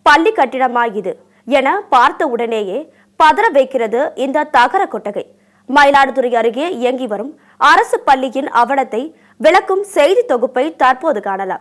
பள்ளி கட்டிடமா இது என பார்த்த உடனேயே பதற வைக்கிறது இந்த தகர கொட்டகை மயிலாடுதுறை அருகே இயங்கி வரும் அரசு பள்ளியின் அவலத்தை விளக்கும் செய்தி தொகுப்பை தற்போது காணலாம்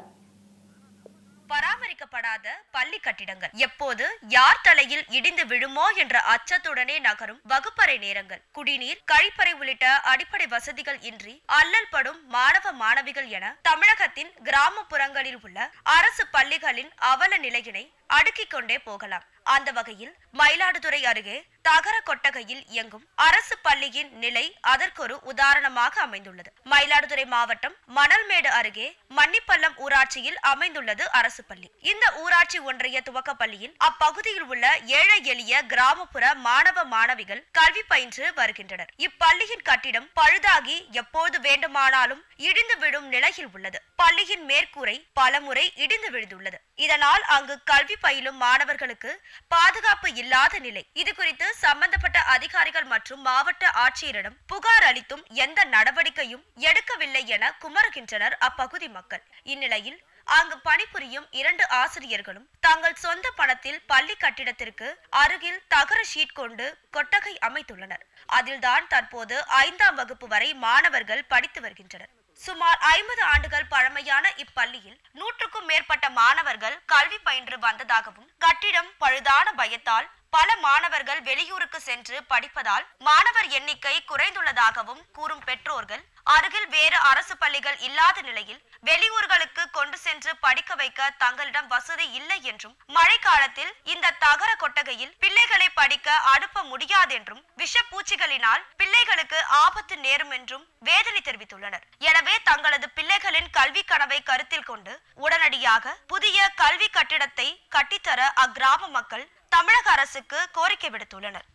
பராமரிக்கப்படாத பள்ளி கட்டிடங்கள் எப்போது யார் தலையில் இடிந்து விழுமோ என்ற அச்சத்துடனே நகரும் வகுப்பறை நேரங்கள் குடிநீர் கழிப்பறை உள்ளிட்ட அடிப்படை வசதிகள் இன்றி அல்லல் படும் மாணவ மாணவிகள் என தமிழகத்தின் கிராமப்புறங்களில் உள்ள அரசு பள்ளிகளின் அவல நிலையினை அடுக்கிக் கொண்டே போகலாம் அந்த வகையில் மயிலாடுதுறை அருகே தகர கொட்டகையில் இயங்கும் அரசு பள்ளியின் நிலை அதற்கொரு உதாரணமாக அமைந்துள்ளது மயிலாடுதுறை மாவட்டம் மணல்மேடு அருகே மன்னிப்பள்ளம் ஊராட்சியில் அமைந்துள்ளது அரசு பள்ளி இந்த ஊராட்சி ஒன்றிய துவக்க பள்ளியில் அப்பகுதியில் உள்ள ஏழை எளிய கிராமப்புற மாணவ மாணவிகள் கல்வி பயின்று வருகின்றனர் இப்பள்ளியின் கட்டிடம் பழுதாகி எப்போது வேண்டுமானாலும் இடிந்து விழும் நிலையில் உள்ளது பள்ளியின் மேற்கூரை பலமுறை இடிந்து விழுந்துள்ளது இதனால் அங்கு கல்வி பயிலும் மாணவர்களுக்கு பாதுகாப்பு இல்லாத நிலை இது குறித்து சம்பந்தப்பட்ட அதிகாரிகள் மற்றும் மாவட்ட ஆட்சியரிடம் புகார் அளித்தும் எந்த நடவடிக்கையும் எடுக்கவில்லை என குமருகின்றனர் அப்பகுதி மக்கள் இந்நிலையில் அங்கு பணிபுரியும் இரண்டு ஆசிரியர்களும் தங்கள் சொந்த பணத்தில் பள்ளி கட்டிடத்திற்கு அருகில் தகர ஷீட் கொண்டு கொட்டகை அமைத்துள்ளனர் அதில்தான் தற்போது ஐந்தாம் வகுப்பு வரை மாணவர்கள் படித்து வருகின்றனர் சுமார் ஐம்பது ஆண்டுகள் பழமையான இப்பள்ளியில் நூற்றுக்கும் மேற்பட்ட மாணவர்கள் கல்வி பயின்று வந்ததாகவும் கட்டிடம் பழுதான பயத்தால் பல மாணவர்கள் வெளியூருக்கு சென்று படிப்பதால் மாணவர் எண்ணிக்கை குறைந்துள்ளதாகவும் கூறும் பெற்றோர்கள் அருகில் வேறு அரசு பள்ளிகள் இல்லாத நிலையில் வெளியூர்களுக்கு கொண்டு சென்று படிக்க வைக்க தங்களிடம் வசதி இல்லை என்றும் மழை காலத்தில் இந்த தகர கொட்டகையில் பிள்ளைகளை படிக்க அனுப்ப முடியாதென்றும் விஷப்பூச்சிகளினால் பிள்ளைகளுக்கு ஆபத்து நேரும் என்றும் வேதனை தெரிவித்துள்ளனர் எனவே தங்களது பிள்ளைகளின் கல்வி கனவை கருத்தில் கொண்டு உடனடியாக புதிய கல்வி கட்டிடத்தை கட்டித்தர அக்கிராம மக்கள் தமிழக அரசுக்கு கோரிக்கை விடுத்துள்ளனர்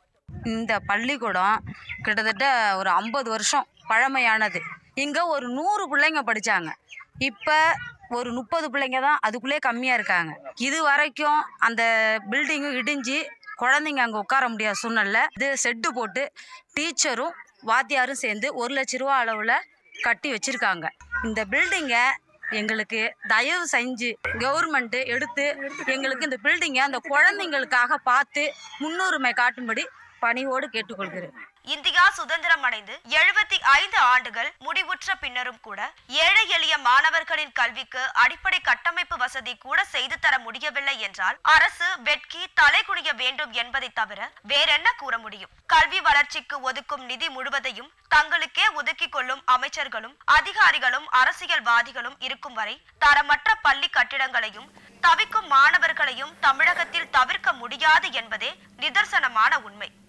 இந்த பள்ளிக்கூடம் கிட்டத்தட்ட ஒரு ஐம்பது வருஷம் பழமையானது இங்கே ஒரு நூறு பிள்ளைங்க படித்தாங்க இப்போ ஒரு முப்பது பிள்ளைங்க தான் அதுக்குள்ளே கம்மியாக இருக்காங்க இது வரைக்கும் அந்த பில்டிங்கும் இடிஞ்சு குழந்தைங்க அங்கே உட்கார முடியாத சூழ்நிலை இது செட்டு போட்டு டீச்சரும் வாத்தியாரும் சேர்ந்து ஒரு லட்ச ரூபா அளவில் கட்டி வச்சுருக்காங்க இந்த பில்டிங்கை எங்களுக்கு தயவு செஞ்சு கவர்மெண்ட்டு எடுத்து எங்களுக்கு இந்த பில்டிங்கை அந்த குழந்தைங்களுக்காக பார்த்து முன்னுரிமை காட்டும்படி பணிவோடு கேட்டுக்கொள்கிறேன் இந்தியா சுதந்திரம் அடைந்து எழுபத்தி ஐந்து ஆண்டுகள் முடிவுற்ற பின்னரும் கூட ஏழை எளிய மாணவர்களின் கல்விக்கு அடிப்படை கட்டமைப்பு வசதி கூட செய்து தர முடியவில்லை என்றால் அரசு வெட்கி தலைகுனிய வேண்டும் என்பதை தவிர வேறென்ன கூற முடியும் கல்வி வளர்ச்சிக்கு ஒதுக்கும் நிதி முழுவதையும் தங்களுக்கே ஒதுக்கிக் கொள்ளும் அமைச்சர்களும் அதிகாரிகளும் அரசியல்வாதிகளும் இருக்கும் வரை தரமற்ற பள்ளி கட்டிடங்களையும் தவிக்கும் மாணவர்களையும் தமிழகத்தில் தவிர்க்க முடியாது என்பதே நிதர்சனமான உண்மை